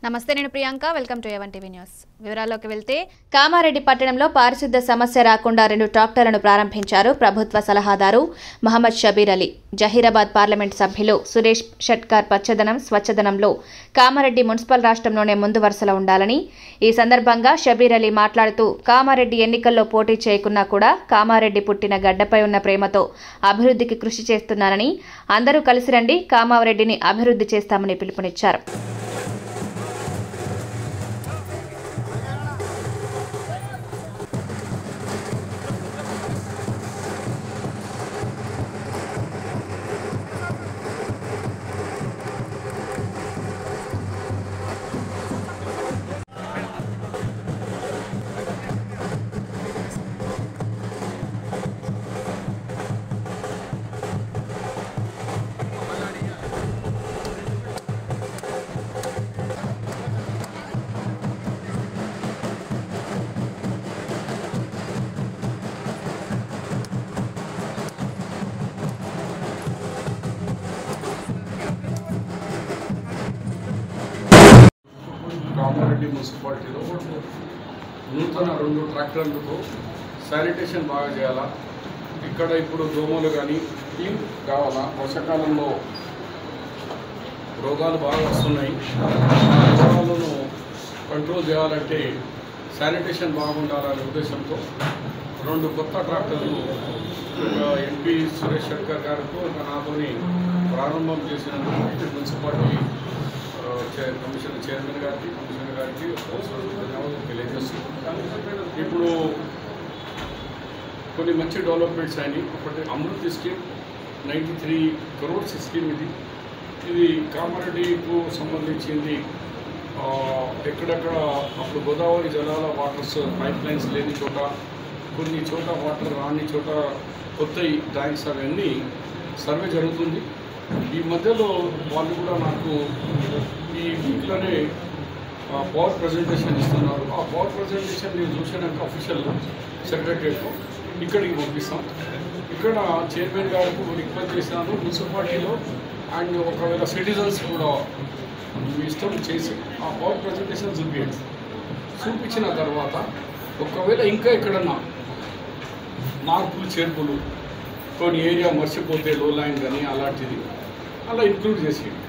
నమస్తే నేను Priyanka welcome to ఎవన్ టీవీ న్యూస్ వివరాల్లోకి వెళ్తే కామారెడ్డి పట్టణంలో పారిశుద్ధ సమస్య రాకుండా రెండు ట్రాక్టర్లను ప్రారంభించారు ప్రభుత్వ సలహాదారు మహమ్మద్ షబీర్ అలీ జహీరాబాద్ పార్లమెంట్ సభ్యులు సురేష్ షట్కార్ పచ్చదనం స్వచ్ఛదనంలో కామారెడ్డి మున్సిపల్ రాష్ట్రంలోనే ముందు వరుసలో ఉండాలని ఈ సందర్భంగా షబీర్ అలీ మాట్లాడుతూ కామారెడ్డి ఎన్నికల్లో పోటీ చేయకున్నా కూడా కామారెడ్డి పుట్టిన గడ్డపై ఉన్న ప్రేమతో అభివృద్ధికి కృషి చేస్తున్నానని అందరూ కలిసి రండి కామారెడ్డిని అభివృద్ధి చేస్తామని పిలుపునిచ్చారు కామారెడ్డి మున్సిపాలిటీలో నూతన రెండు ట్రాక్టర్లతో శానిటేషన్ బాగా చేయాలా ఇక్కడ ఇప్పుడు దోమలు కానీ క్లీన్ కావాలా వర్షాకాలంలో రోగాలు బాగా వస్తున్నాయి ఆ రోగాలను కంట్రోల్ చేయాలంటే శానిటేషన్ బాగుండాలనే ఉద్దేశంతో రెండు కొత్త ట్రాక్టర్లు ఒక ఎంపీ సురేష్ షట్కర్ గారితో ఒక నాతోని ప్రారంభం చేసినందుకు మున్సిపాలిటీ ఆ, చైర్- కమిషనర్ చైర్మన్ గారికి కమిషనర్ గారికి అవసరం ధన్యవాదాలు తెలియజేస్తున్నాం ఇప్పుడు కొన్ని మంచి డెవలప్మెంట్స్ అయినాయి ఒకటి Amrut scheme ninety three crores scheme ఇది ఇది కామారెడ్డికు సంబంధించింది ఆ, ఎక్కడెక్కడ అప్పుడు గోదావరి జలాల వాటర్స్ పైప్ లైన్స్ లేని చోట కొన్ని చోట వాటర్ రాని చోట కొత్త ట్యాంక్స్ అవన్నీ సర్వే జరుగుతుంది ఈ మధ్యలో వాళ్ళు కూడా నాకు ఈ వీక్లోనే పవర్ ప్రజెంటేషన్ ఇస్తున్నారు ఆ పవర్ ప్రజెంటేషన్ నేను చూసినాక అఫీషియల్ సెక్రటరియట్లో ఇక్కడికి పంపిస్తాం ఇక్కడ చైర్మన్ గారికి రిక్వెస్ట్ చేశాను మున్సిపాలిటీలో అండ్ ఒకవేళ సిటిజన్స్ కూడా మీ ఇష్టం చేసి ఆ పవర్ ప్రజెంటేషన్ చూపించండి చూపించిన తర్వాత ఒకవేళ ఇంకా ఎక్కడన్నా మార్పులు చేర్పులు కొన్ని ఏరియా మర్చిపోతే లో లైన్ కానీ అలాంటిది అలా ఇంక్లూడ్ చేసి